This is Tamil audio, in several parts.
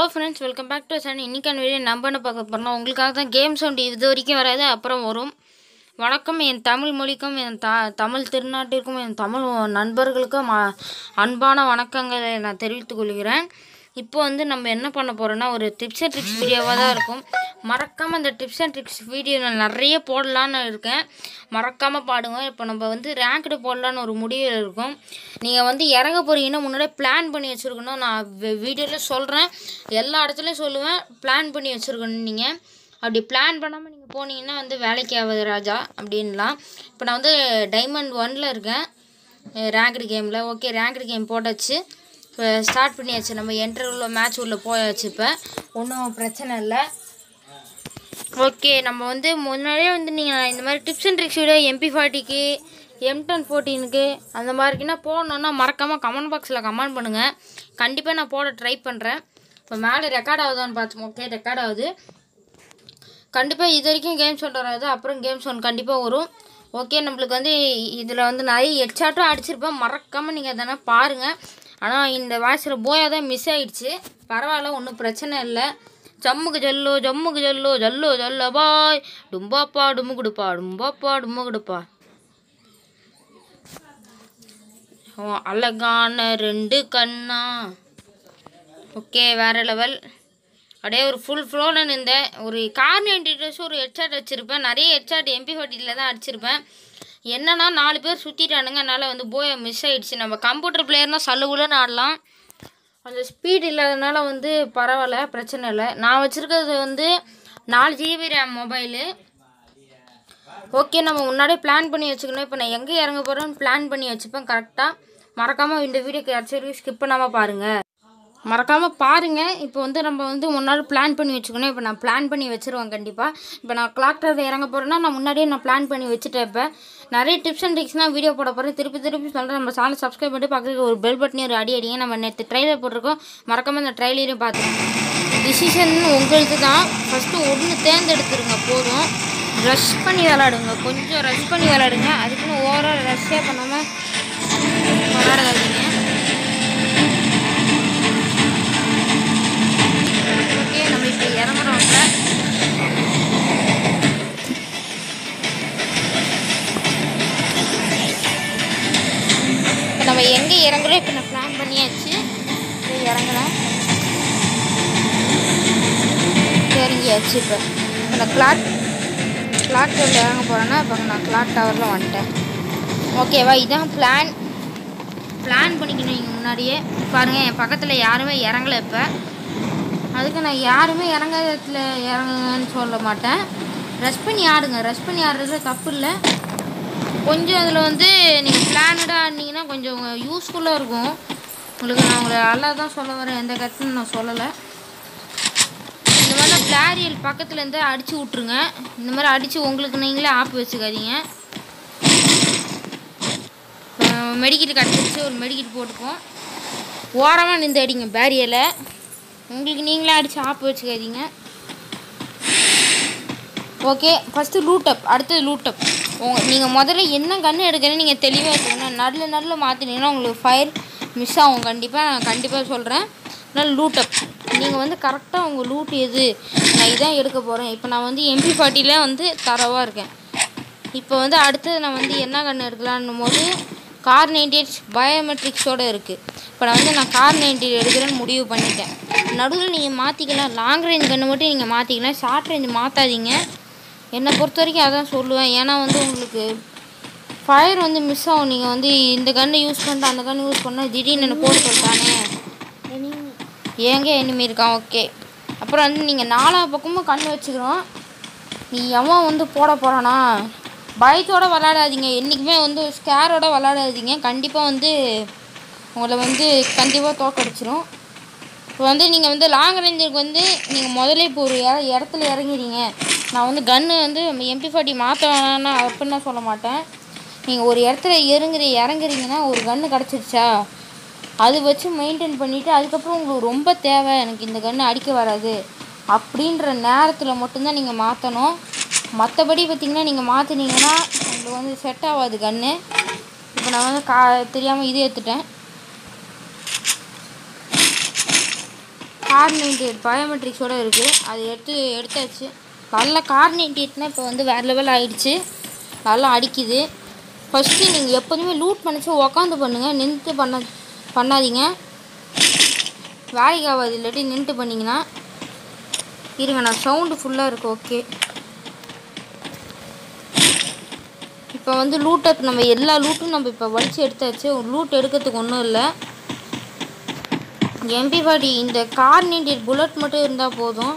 Friends welcome back to Sun இன்னைக்கான வீடியோ நம்ம என்ன பார்க்க போகிறோம் உங்களுக்காக தான் கேம் சவுண்ட் இது வரைக்கும் வராது அப்புறம் வரும் வணக்கம் என் தமிழ் மொழிக்கும் என் த தமிழ் திருநாட்டிற்கும் என் தமிழ் நண்பர்களுக்கும் அ- அன்பான வணக்கங்களை நான் தெரிவித்துக் கொள்கிறேன் இப்போ வந்து நம்ம என்ன பண்ண போகிறோன்னா ஒரு டிப்ஸ் அண்ட் ட்ரிக்ஸ் வீடியோவாக தான் இருக்கும் மறக்காமல் அந்த டிப்ஸ் அண்ட் ட்ரிக்ஸ் வீடியோ நான் நிறைய போடலான்னு இருக்கேன் மறக்காமல் பாடுங்க இப்போ நம்ம வந்து ரேங்க்டு போடலான்னு ஒரு முடிவில் இருக்கும் நீங்கள் வந்து இறங்க போகிறீங்கன்னா முன்னாடியே பிளான் பண்ணி வச்சுருக்கணும் நான் வீடியோவில் சொல்கிறேன் எல்லா இடத்துலையும் சொல்லுவேன் பிளான் பண்ணி வச்சுருக்கணும் நீங்கள் அப்படி பிளான் பண்ணாமல் நீங்கள் போனீங்கன்னா வந்து வேலைக்கு ஆகாது ராஜா அப்படின்லாம் இப்போ நான் வந்து டைமண்ட் ஒனில் இருக்கேன் ரேங்க்டு கேமில் ஓகே ரேங்க்டு கேம் போட்டாச்சு இப்போ ஸ்டார்ட் பண்ணியாச்சு நம்ம என்டர் உள்ள மேட்ச் உள்ள போயாச்சு இப்போ ஒன்றும் பிரச்சனை இல்லை ஓகே நம்ம வந்து முன்னாடியே வந்து நீங்கள் இந்த மாதிரி tips and tricks video M P ஃபார்ட்டிக்கு எம் டென் ஃபோர்டீனுக்கு அந்த மாதிரிக்குன்னா போடணுன்னா மறக்காமல் கமெண்ட் பாக்ஸில் கமெண்ட் பண்ணுங்கள் கண்டிப்பாக நான் போட ட்ரை பண்ணுறேன் இப்போ மேலே ரெக்கார்ட் ஆகுதான்னு பார்த்தோம் ஓகே ரெக்கார்ட் ஆகுது கண்டிப்பாக இது வரைக்கும் கேம்ஸ் ஒன்று வராது அப்புறம் கேம்ஸ் ஒன்று கண்டிப்பாக வரும் ஓகே நம்மளுக்கு வந்து இதில் வந்து நிறைய ஹெட்ஷாட்டும் அடிச்சிருப்பேன் மறக்காமல் நீங்கள் அதனா பாருங்கள் ஆனால் இந்த வாய்ஸில் போயா தான் மிஸ் ஆயிடுச்சு பரவாயில்ல ஒன்றும் பிரச்சனை இல்லை ஜம்முக்கு ஜல்லோ ஜம்முக்கு ஜல்லோ ஜல்லோ ஜல்ல பாய் டும்பாப்பா டும்முகுடுப்பா டும்பாப்பா டும்முகுடுப்பா ஓ, அழகான ரெண்டு கண்ணா ஓகே வேறு லெவல் அப்படியே ஒரு ஃபுல் ஃப்ளோவில் இருந்தேன் ஒரு கார் நைன்டி ட்ரெஸ் ஒரு ஹெட்ஷாட் வச்சுருப்பேன் நிறைய ஹெட்ஷாட் எம்பி ஃபார்ட்டியில் தான் அடிச்சிருப்பேன் என்னன்னா நாலு பேர் சுற்றிட்டானுங்க அதனால் வந்து போய் மிஸ் ஆயிடுச்சு நம்ம கம்ப்யூட்டர் பிளேயர்னால் சல்லுகுலன்னு ஆடலாம் அந்த ஸ்பீட் இல்லாதனால வந்து பரவாயில்ல பிரச்சனை இல்லை நான் வச்சுருக்கிறது வந்து நாலு ஜிபி ரேம் மொபைலு ஓகே நம்ம முன்னாடியே பிளான் பண்ணி வச்சுக்கணும் இப்போ நான் எங்கே இறங்க போகிறேன்னு பிளான் பண்ணி வச்சுப்பேன் கரெக்டாக மறக்காமல் இந்த வீடியோக்கு யாராச்சும் ஸ்கிப் பண்ணாமல் பாருங்கள் மறக்காமல் பாருங்கள் இப்போ வந்து நம்ம வந்து முன்னாடி பிளான் பண்ணி வச்சுக்கணும் இப்போ நான் பிளான் பண்ணி வச்சுருவேன் கண்டிப்பாக இப்போ நான் கிளாக் டவர் இறங்க போகிறேன்னா நான் முன்னாடியே நான் பிளான் பண்ணி வச்சுட்டேன் இப்போ நிறைய டிப்ஸ் அண்ட் ட்ரிக்ஸ்னால் வீடியோ போட போகிறேன் திருப்பி திருப்பி சொல்கிறேன் நம்ம சேனல் சப்ஸ்கிரைப் பண்ணி பக்கத்துக்கு ஒரு பெல் பட்டனி ஒரு அடி அடிங்க நம்ம நேற்று ட்ரைலர் போட்டிருக்கோம் மறக்காமல் அந்த ட்ரைலரையும் பார்த்துருங்க டிசிஷன் உங்களுக்கு தான் ஃபஸ்ட்டு ஒன்று தேர்ந்தெடுத்துருங்க போதும் ரஷ் பண்ணி விளாடுங்க கொஞ்சம் ரஷ் பண்ணி விளாடுங்க அதுக்குன்னு ஓவரால் ரஷ்ஷே பண்ணாமல் விளாடாதீங்க ஓகே நம்ம இப்போ இறங்குறோம்ல இப்போ நம்ம எங்கே இறங்குறோம் இப்போ நான் பிளான் பண்ணியாச்சு இப்போ இறங்குறேன் இறங்கியாச்சு இப்போ இப்போ நான் கிளாக் கிளாக் டவரில் இறங்க போகிறேன்னா இப்போ நான் கிளாக் டவரில் வந்துட்டேன் ஓகேவா இதான் பிளான் பிளான் பண்ணிக்கணும் நீங்கள் முன்னாடியே பாருங்கள் என் பக்கத்தில் யாருமே இறங்கலை இப்போ அதுக்கு நான் யாருமே இறங்காத இடத்துல இறங்குங்கன்னு சொல்ல மாட்டேன் ரெஸ்ட் பண்ணி ஆடுங்க ரெஸ்ட் பண்ணி ஆடுறது தப்பு இல்லை கொஞ்சம் அதில் வந்து நீங்கள் பிளானடாக ஆடினீங்கன்னா கொஞ்சம் யூஸ்ஃபுல்லாக இருக்கும் உங்களுக்கு நான் உங்களை நல்லா தான் சொல்ல வரேன் எந்த கருத்துன்னு நான் சொல்லலை இந்த மாதிரி பிளாரியல் பக்கத்துலேருந்து அடித்து விட்ருங்க இந்த மாதிரி அடித்து உங்களுக்கு நீங்களே ஆப் வச்சுக்காதீங்க மெடிக்கிட் கிடச்சிருச்சு ஒரு மெடிக்கிட் போட்டுப்போம் ஓரமாக நின்று அடிங்க பேரியலை உங்களுக்கு நீங்களே அடித்து ஆப்பு வச்சுக்காதீங்க ஓகே ஃபஸ்ட்டு லூட்டப் அடுத்தது லூட்டப் உங்க நீங்கள் முதல்ல என்ன கன்று எடுக்கிறேன்னு நீங்கள் தெளிவாக இருக்கணும் நல்ல நல்ல மாற்றினீங்கன்னா உங்களுக்கு ஃபயர் மிஸ் ஆகும் கண்டிப்பாக நான் கண்டிப்பாக சொல்கிறேன் அதனால் லூட்டப் நீங்கள் வந்து கரெக்டாக உங்கள் லூட் எது நான் இதான் எடுக்க போகிறேன் இப்போ நான் வந்து எம்பி ஃபார்ட்டியில் வந்து தரவாக இருக்கேன் இப்போ வந்து அடுத்தது நான் வந்து என்ன கன்று எடுக்கலான்னும் போது கார் நைன்டி எயிட் பயோமெட்ரிக்ஸோடு இருக்குது இப்போ நான் வந்து நான் கார் நைன்டி எடுக்கிறேன்னு முடிவு பண்ணிட்டேன் நடுவில் நீங்கள் மாற்றிக்கலாம் லாங் ரேஞ்ச் கன்று மட்டும் நீங்கள் மாற்றிக்கலாம் ஷார்ட் ரேஞ்ச் மாற்றாதீங்க என்னை பொறுத்த வரைக்கும் அதான் சொல்லுவேன் ஏன்னா வந்து உங்களுக்கு ஃபயர் வந்து மிஸ் ஆகும் நீங்கள் வந்து இந்த கன்று யூஸ் பண்ணிட்டு அந்த கன்று யூஸ் பண்ணால் திடீர்னு என்ன போட்டு சொல்லிட்டானே ஏங்க எனிமி இருக்கான் ஓகே அப்புறம் வந்து நீங்கள் நாலா பக்கமும் கண் வச்சுக்கிறோம் நீ எவன் வந்து போட போகிறானா பயத்தோட விளாடாதீங்க என்றைக்குமே வந்து ஸ்கேரோட விளாடாதீங்க கண்டிப்பாக வந்து உங்களை வந்து கண்டிப்பாக தோக்கடிச்சிரும் இப்போ வந்து நீங்கள் வந்து லாங் ரேஞ்சுக்கு வந்து நீங்கள் முதல்ல இப்போ ஒரு இட இடத்துல இறங்கிறீங்க நான் வந்து கன்று வந்து எம்பி ஃபார்ட்டி மாற்ற வேணாம்னா அப்படின்னு நான் சொல்ல மாட்டேன் நீங்கள் ஒரு இடத்துல இறங்குற இறங்குறீங்கன்னா ஒரு கன்று கிடச்சிருச்சா அது வச்சு மெயின்டைன் பண்ணிவிட்டு அதுக்கப்புறம் உங்களுக்கு ரொம்ப தேவை எனக்கு இந்த கன்று அடிக்க வராது அப்படின்ற நேரத்தில் மட்டும்தான் நீங்கள் மாற்றணும் மற்றபடி பார்த்திங்கன்னா நீங்கள் மாற்றினீங்கன்னா உங்களுக்கு வந்து செட் ஆகாது கன்று இப்போ நான் வந்து கா தெரியாமல் இது ஏற்றுட்டேன் கார் நைன்டி எயிட் பயோமெட்ரிக்ஸோடு இருக்குது அது எடுத்து எடுத்தாச்சு நல்லா கார் நைன்டி எயிட்னா இப்போ வந்து வேறு லெவல் ஆயிடுச்சு நல்லா அடிக்குது ஃபஸ்ட்டு நீங்கள் எப்போதுமே லூட் பண்ணிச்சு உக்காந்து பண்ணுங்கள் நின்றுட்டு பண்ண பண்ணாதீங்க வேலைக்கு ஆகாது இல்லாட்டி நின்றுட்டு பண்ணிங்கன்னா இருங்க நான் சவுண்டு ஃபுல்லாக இருக்கு ஓகே இப்போ வந்து லூட்டை நம்ம எல்லா லூட்டும் நம்ம இப்போ வலிச்சு எடுத்தாச்சு லூட் எடுக்கிறதுக்கு ஒன்றும் இல்லை எம்பி ஃபார்ட்டி இந்த கார் நீண்டி புல்லட் மட்டும் இருந்தால் போதும்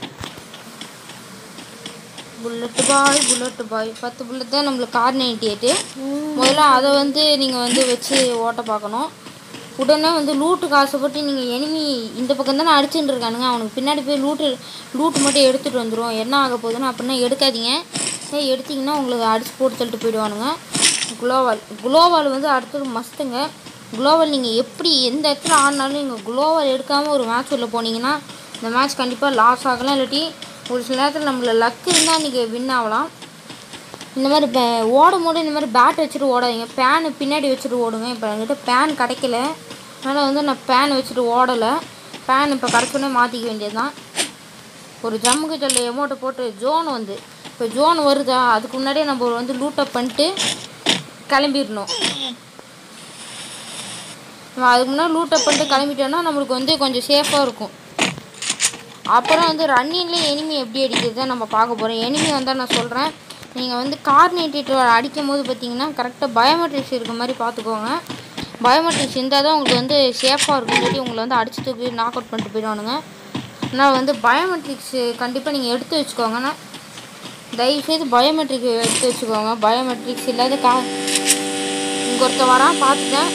புல்லட்டு பாய் புல்லட்டு பாய் பத்து புல்லட் தான் நம்மளுக்கு கார் நைன்டி எயிட்டு முதல்ல அதை வந்து நீங்கள் வந்து வச்சு ஓட்ட பார்க்கணும் உடனே வந்து லூட்டுக்கு ஆசைப்பட்டு நீங்கள் எனிமி இந்த பக்கம் தானே அடிச்சுட்டு இருக்கானுங்க அவனுக்கு பின்னாடி போய் லூட்டு லூட்டு மட்டும் எடுத்துகிட்டு வந்துடும் என்ன ஆக போகுதுன்னு அப்படின்னா எடுக்காதீங்க ஏய் எடுத்தீங்கன்னா உங்களுக்கு அடிச்சு போட்டு தள்ளிட்டு போயிடுவானுங்க குளோவால் குளோவால் வந்து அடுத்தது மஸ்ட்டுங்க குளோவால் நீங்கள் எப்படி எந்த இடத்துல ஆடினாலும் நீங்கள் குளோவால் எடுக்காமல் ஒரு மேட்ச் உள்ள போனீங்கன்னா இந்த மேட்ச் கண்டிப்பாக லாஸ் ஆகலாம் இல்லாட்டி ஒரு சில நேரத்தில் நம்மள லக் இருந்தால் நீங்கள் வின் ஆகலாம் இந்த மாதிரி பே ஓடும் போது இந்த மாதிரி பேட் வச்சுட்டு ஓடாதீங்க பேனு பின்னாடி வச்சுட்டு ஓடுங்க இப்போ என்கிட்ட பேன் கிடைக்கல அதனால் வந்து நான் பேன் வச்சுட்டு ஓடலை பேன் இப்போ கரெக்டானே மாற்றிக்க வேண்டியது தான் ஒரு ஜம்முக்கு சொல்ல எமௌண்ட்டை போட்டு ஜோன் வந்து இப்போ ஜோன் வருதா அதுக்கு முன்னாடியே நம்ம வந்து லூட்டப் பண்ணிட்டு கிளம்பிடணும் நம்ம அதுக்கு முன்னாடி லூட்டப் பண்ணிட்டு கிளம்பிட்டோன்னா நம்மளுக்கு வந்து கொஞ்சம் சேஃபாக இருக்கும் அப்புறம் வந்து ரன்னிங்லேயே எனிமி எப்படி அடிக்கிறத நம்ம பார்க்க போகிறோம் எனிமி வந்தால் நான் சொல்கிறேன் நீங்கள் வந்து கார்னேட்டேட்டர் அடிக்கும் போது பார்த்தீங்கன்னா கரெக்டாக பயோமெட்ரிக்ஸ் இருக்க மாதிரி பார்த்துக்கோங்க பயோமெட்ரிக்ஸ் இருந்தால் தான் உங்களுக்கு வந்து சேஃபாக இருக்கும் இல்லாட்டி உங்களை வந்து அடிச்சு தூக்கி நாக் அவுட் பண்ணிட்டு போயிடுவானுங்க அதனால் வந்து பயோமெட்ரிக்ஸ் கண்டிப்பாக நீங்கள் எடுத்து வச்சுக்கோங்கண்ணா தயவுசெய்து பயோமெட்ரிக் எடுத்து வச்சுக்கோங்க பயோமெட்ரிக்ஸ் இல்லாத கா இங்கே ஒருத்த வரான் பார்த்துட்டேன்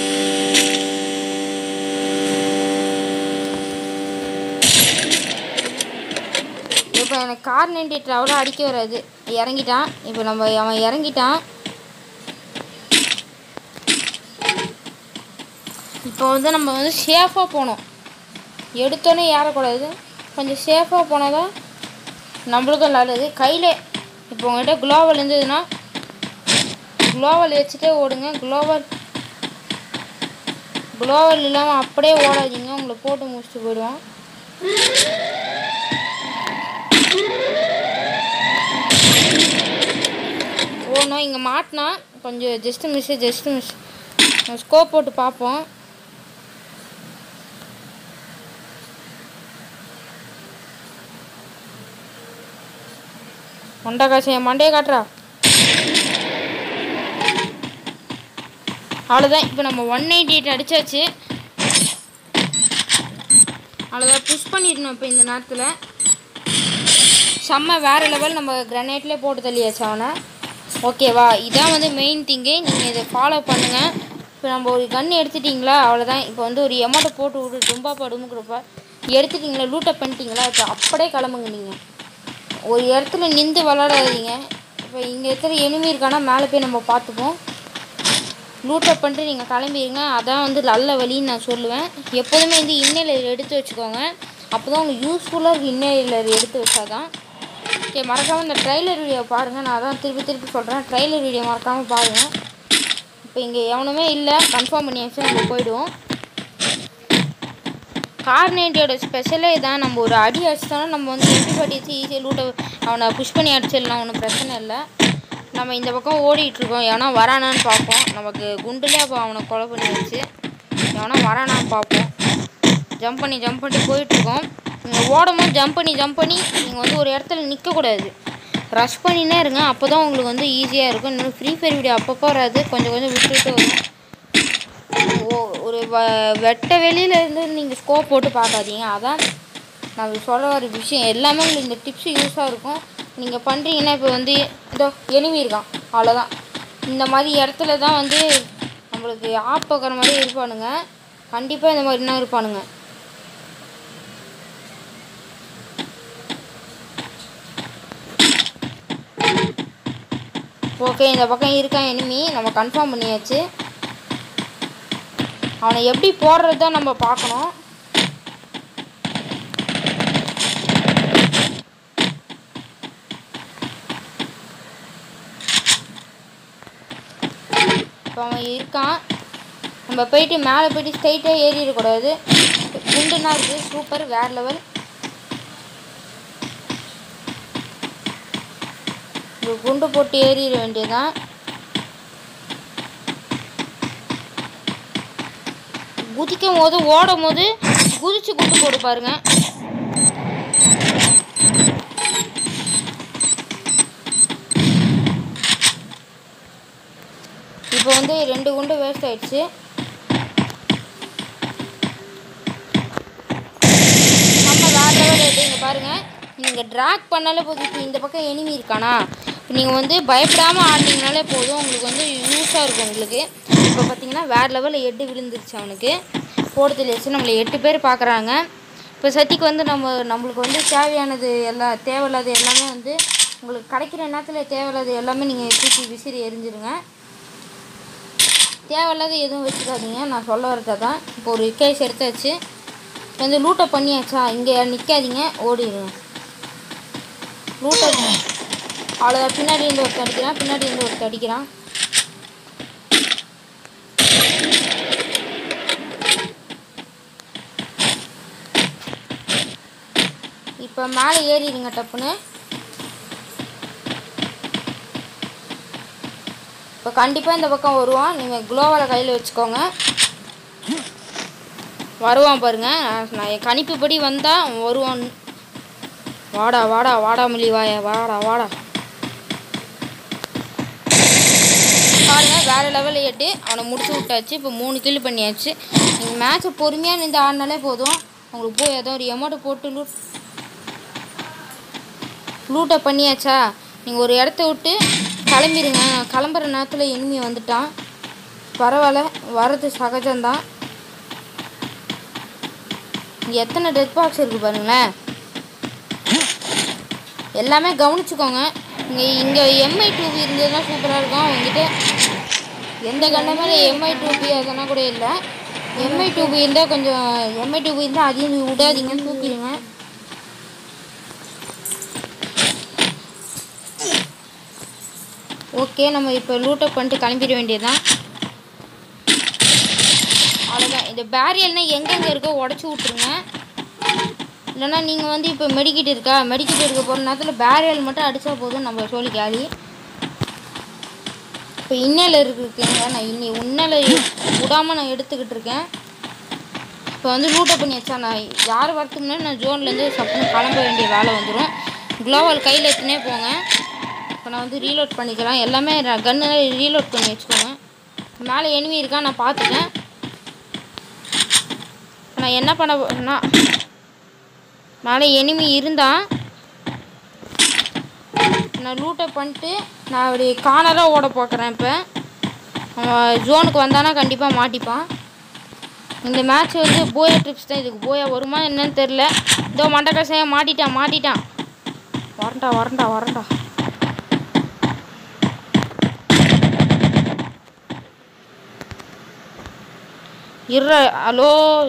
இப்போ எனக்கு கார் நைன்டி அவ்வளோ அடிக்க வராது இறங்கிட்டான் இப்போ நம்ம அவன் இறங்கிட்டான் இப்போ வந்து நம்ம வந்து சேஃபாக போகணும் எடுத்தோன்னே ஏறக்கூடாது கொஞ்சம் சேஃபாக போனால் தான் நம்மளுக்கும் நல்லது கையில் இப்போ உங்கள்கிட்ட குளோவல் இருந்ததுன்னா குளோவல் வச்சுட்டே ஓடுங்க குளோவல் குளோவல் இல்லாமல் அப்படியே ஓடாதீங்க உங்களை போட்டு முடிச்சுட்டு போயிடுவான் ஓடணும் இங்கே மாட்டினா கொஞ்சம் just miss just miss scope போட்டு பார்ப்போம் மண்டை காசு என் மண்டையை காட்டுறா அவ்வளோதான் இப்போ நம்ம ஒன் எயிட்டி எயிட் அடித்தாச்சு அவ்வளோதான் புஷ் பண்ணிடணும் இப்போ இந்த நேரத்தில் செம்ம வேறு லெவல் நம்ம கிரனேட்லேயே போட்டு தள்ளியாச்சு அவனை ஓகேவா இதான் வந்து மெயின் திங்கு நீங்கள் இதை ஃபாலோ பண்ணுங்கள் இப்போ நம்ம ஒரு கன் எடுத்துட்டிங்களா அவ்வளோதான் இப்போ வந்து ஒரு எமௌண்ட்டை போட்டு விட்டு தும்பா படுமுக்கிறப்ப எடுத்துட்டிங்களா லூட்டப் பண்ணிட்டீங்களா இப்போ அப்படியே கிளம்புங்க நீங்கள் ஒரு இடத்துல நின்று விளாடாதீங்க இப்போ இங்கே இடத்துல எனிமி இருக்கானா மேலே போய் நம்ம பார்த்துப்போம் லூட்டப் பண்ணிட்டு நீங்கள் கிளம்பிடுங்க அதான் வந்து நல்ல வழின்னு நான் சொல்லுவேன் எப்போதுமே வந்து இன்னையில் எடுத்து வச்சுக்கோங்க அப்போ தான் உங்களுக்கு யூஸ்ஃபுல்லாக இருக்கும் இன்னையில் எடுத்து வச்சாதான் ஓகே மறக்காமல் இந்த ட்ரைலர் வீடியோ பாருங்கள் நான் அதான் திருப்பி திருப்பி சொல்கிறேன் ட்ரைலர் வீடியோ மறக்காமல் பாருங்கள் இப்போ இங்கே எவனுமே இல்லை கன்ஃபார்ம் பண்ணியாச்சு நம்ம போயிடுவோம் கார் நைன்டியோட ஸ்பெஷலே இதான் நம்ம ஒரு அடி அடிச்சிட்டோம்னா நம்ம வந்து எட்டு பாட்டி வச்சு ஈஸியாக லூட்டை அவனை புஷ் பண்ணி அடிச்சிடலாம் ஒன்றும் பிரச்சனை இல்லை நம்ம இந்த பக்கம் ஓடிட்டுருக்கோம் எவனா வரானான்னு பார்ப்போம் நமக்கு குண்டுலேயே அப்போ அவனை கொலை பண்ணி வச்சு எவனா வரானான்னு பார்ப்போம் ஜம்ப் பண்ணி ஜம்ப் பண்ணி போயிட்டுருக்கோம் நீங்கள் ஓடும்போது ஜம்ப் பண்ணி ஜம்ப் பண்ணி நீங்கள் வந்து ஒரு இடத்துல நிற்கக்கூடாது ரஷ் பண்ணினே இருங்க அப்போ தான் உங்களுக்கு வந்து ஈஸியாக இருக்கும் இன்னும் ஃப்ரீ ஃபயர் வீடியோ அப்பப்போ வராது கொஞ்சம் கொஞ்சம் விட்டு விட்டு வரும் ஓ ஒரு வ வெட்ட வெளியில இருந்து நீங்கள் ஸ்கோப் போட்டு பார்க்காதீங்க அதான் நான் சொல்ல வர விஷயம் எல்லாமே உங்களுக்கு இந்த டிப்ஸ் யூஸாக இருக்கும் நீங்கள் பண்ணுறீங்கன்னா இப்போ வந்து இதோ எனிமி இருக்கான் அவ்வளோதான் இந்த மாதிரி இடத்துல தான் வந்து நம்மளுக்கு ஆப் பார்க்குற மாதிரி இருப்பானுங்க கண்டிப்பாக இந்த மாதிரி தான் இருப்பானுங்க ஓகே இந்த பக்கம் இருக்கான் எனிமி நம்ம கன்ஃபார்ம் பண்ணியாச்சு அவனை எப்படி போடுறது தான் நம்ம பார்க்கணும் இப்போ அவன் இருக்கான் நம்ம போயிட்டு மேலே போயிட்டு ஸ்ட்ரைட்டாக ஏறிடக்கூடாது குண்டுனா இருக்குது சூப்பர் வேறு லெவல் ஒரு குண்டு போட்டு ஏறிட வேண்டியதுதான் குதிக்கும் போது ஓடும் போது குதிச்சு குண்டு போடு பாருங்க இப்போ வந்து ரெண்டு குண்டு வேஸ்ட் ஆயிடுச்சு நம்ம வேறு லெவல் எடுங்க பாருங்க நீங்கள் ட்ராக் பண்ணாலே போதும் இப்போ இந்த பக்கம் எனிமி இருக்கானா இப்போ நீங்கள் வந்து பயப்படாமல் ஆடினீங்கனாலே போதும் உங்களுக்கு வந்து யூஸாக இருக்கும் உங்களுக்கு இப்போ பார்த்தீங்கன்னா வேறு லெவலில் எட்டு விழுந்துருச்சு அவனுக்கு போடுதல் வச்சு நம்மளை எட்டு பேர் பார்க்குறாங்க இப்போ சத்திக்கு வந்து நம்ம நம்மளுக்கு வந்து தேவையானது எல்லாம் தேவையில்லாத எல்லாமே வந்து உங்களுக்கு கிடைக்கிற நேரத்தில் தேவையில்லாத எல்லாமே நீங்கள் தூக்கி விசிறி எரிஞ்சிருங்க தேவையில்லாத எதுவும் வச்சுக்காதீங்க நான் சொல்ல வரதை தான் இப்போ ஒரு கேஸ் எடுத்தாச்சு இப்போ வந்து லூட்டை பண்ணியாச்சா இங்கே நிற்காதீங்க ஓடிடுங்க லூட்டை அவ்வளோ பின்னாடி இருந்து ஒருத்தர் அடிக்கிறான் பின்னாடி இருந்து ஒருத்தர் அடிக்கிறான் இப்போ மேலே ஏறிடுங்க டப்புன்னு இப்போ கண்டிப்பாக இந்த பக்கம் வருவான் நீங்கள் குளோவலை கையில் வச்சுக்கோங்க வருவான் பாருங்க நான் நான் என் கணிப்புப்படி வந்தால் அவன் வருவான் வாடா வாடா வாடா மல்லி வாயா வாடா வாடா பாருங்க வேற லெவலில் எட்டு அவனை முடிச்சு விட்டாச்சு இப்போ மூணு கில் பண்ணியாச்சு நீங்கள் மேட்ச்சை பொறுமையாக நின்று ஆடினாலே போதும் உங்களுக்கு போய் ஏதோ ஒரு எமௌண்ட்டை போட்டு லூட் லூட்டை பண்ணியாச்சா நீங்கள் ஒரு இடத்த விட்டு கிளம்பிடுங்க கிளம்புற நேரத்தில் எனிமி வந்துட்டான் பரவாயில்ல வர்றது சகஜம்தான் இங்கே எத்தனை டெத் பாக்ஸ் இருக்குது பாருங்களேன் எல்லாமே கவனிச்சுக்கோங்க இங்கே இங்கே எம்ஐ டூபி இருந்ததுன்னா சூப்பராக இருக்கும் அவங்ககிட்ட எந்த கண்டமே எம்ஐ டூபி அதெல்லாம் கூட இல்லை எம்ஐ டூபி இருந்தால் கொஞ்சம் எம்ஐ டூபி இருந்தால் அதையும் விடாதீங்க தூக்கிடுங்க ஓகே நம்ம இப்போ லூட்டப் பண்ணிட்டு கிளம்பிட வேண்டியதுதான் அவ்வளோதான் இந்த பேரியல்னால் எங்கெங்கே இருக்கோ உடச்சி விட்ருங்க இல்லைன்னா நீங்கள் வந்து இப்போ மெடிக்கிட் இருக்கா மெடிக்கிட் இருக்க போகிற நேரத்தில் பேரியல் மட்டும் அடித்தா போதும் நம்ம சொல்லி காலி இப்போ இன்னல இருக்குங்க நான் இன்னி உன்னல விடாமல் நான் எடுத்துக்கிட்டு இருக்கேன் இப்போ வந்து லூட்டை பண்ணி வச்சா நான் யார் வரத்துக்கு முன்னாடி நான் ஜோன்லேருந்து சப்புன்னு கிளம்ப வேண்டிய வேலை வந்துடும் க்ளோவல் கையில் எடுத்துனே போங்க இப்போ நான் வந்து ரீலோட் பண்ணிக்கலாம் எல்லாமே கன்னு ரீலோட் பண்ணி வச்சுக்கோங்க மேலே எனிமி இருக்கா நான் பார்த்துட்டேன் இப்ப நான் என்ன பண்ண போறேன்னா மேலே எனிமி இருந்தால் நான் லூட்டை பண்ணிட்டு நான் அப்படி காணலாக ஓட பார்க்குறேன் இப்போ அவன் ஜோனுக்கு வந்தானா கண்டிப்பாக மாட்டிப்பான் இந்த மேட்ச் வந்து போயா ட்ரிப்ஸ் தான் இதுக்கு போயா வருமா என்னன்னு தெரில இதோ மண்டக்கசையா மாட்டிட்டான் மாட்டிட்டான் வரண்டா வரண்டா வரண்டா இர்ற ஹலோ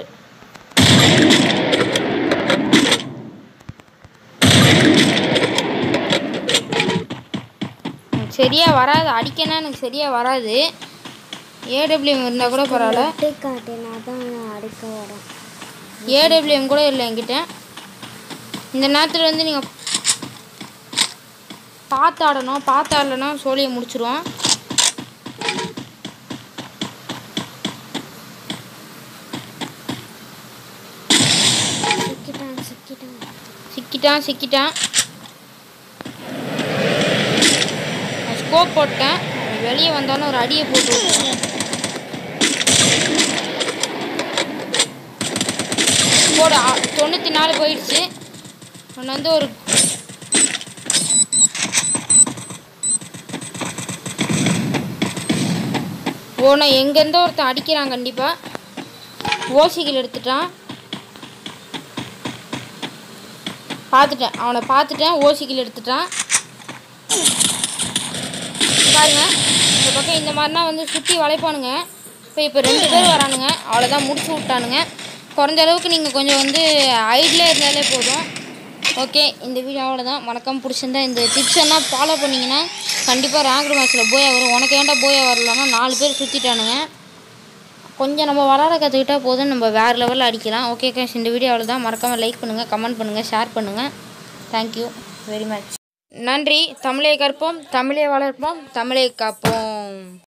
எனக்கு சரியா வராது அடிக்கனா எனக்கு சரியா வராது ஏடபிள்யூஎம் இருந்தால் கூட பரவாயில்ல வெட்டி காட்டினா தான் அடிக்க வரும் ஏடபிள்யூஎம் கூட இல்லை என்கிட்ட இந்த நேரத்தில் வந்து நீங்கள் பார்த்து ஆடணும் பார்த்து ஆடலைன்னா சோழியை முடிச்சிருவோம் சிக்கிட்டான் சிக்கிட்டான் சிக்கிட்டான் சிக்கிட்டான் நான் ஸ்கோப் போட்டேன் வெளியே வந்தாலும் ஒரு அடியை போட்டு விட்டுருவேன். போடு ஆ, தொண்ணூற்றி நாலு போயிடுச்சு ஒன்று வந்து ஒரு ஓனா எங்கேருந்தோ ஒருத்தன் அடிக்கிறான் கண்டிப்பாக ஓசிகள் எடுத்துட்டான் பார்த்துட்டேன் அவனை பார்த்துட்டேன் ஓசிக்கில் எடுத்துட்டான் பாருங்க இந்த பக்கம் இந்த மாதிரினா வந்து சுற்றி வளைப்பானுங்க இப்போ இப்போ ரெண்டு பேர் வரானுங்க அவ்வளோதான் முடிச்சு விட்டானுங்க குறைஞ்ச அளவுக்கு நீங்கள் கொஞ்சம் வந்து ஐடியில் இருந்தாலே போதும் ஓகே இந்த வீடியோ அவ்வளோதான் வணக்கம் பிடிச்சிருந்தா இந்த டிப்ஸ் எல்லாம் ஃபாலோ பண்ணிங்கன்னா கண்டிப்பாக ரேங்க் மேட்ச்சில் போயா வரும் உனக்கு ஏன்டா போயா வரலன்னா நாலு பேர் சுற்றிட்டானுங்க கொஞ்சம் நம்ம வளர கற்றுக்கிட்டா போதும் நம்ம வேறு லெவலில் அடிக்கலாம் ஓகே கேஷ் இந்த வீடியோ அவ்வளோதான் மறக்காமல் லைக் பண்ணுங்கள் கமெண்ட் பண்ணுங்கள் ஷேர் பண்ணுங்கள் தேங்க்யூ வெரி மச் நன்றி தமிழை கற்போம் தமிழை வளர்ப்போம் தமிழை காப்போம்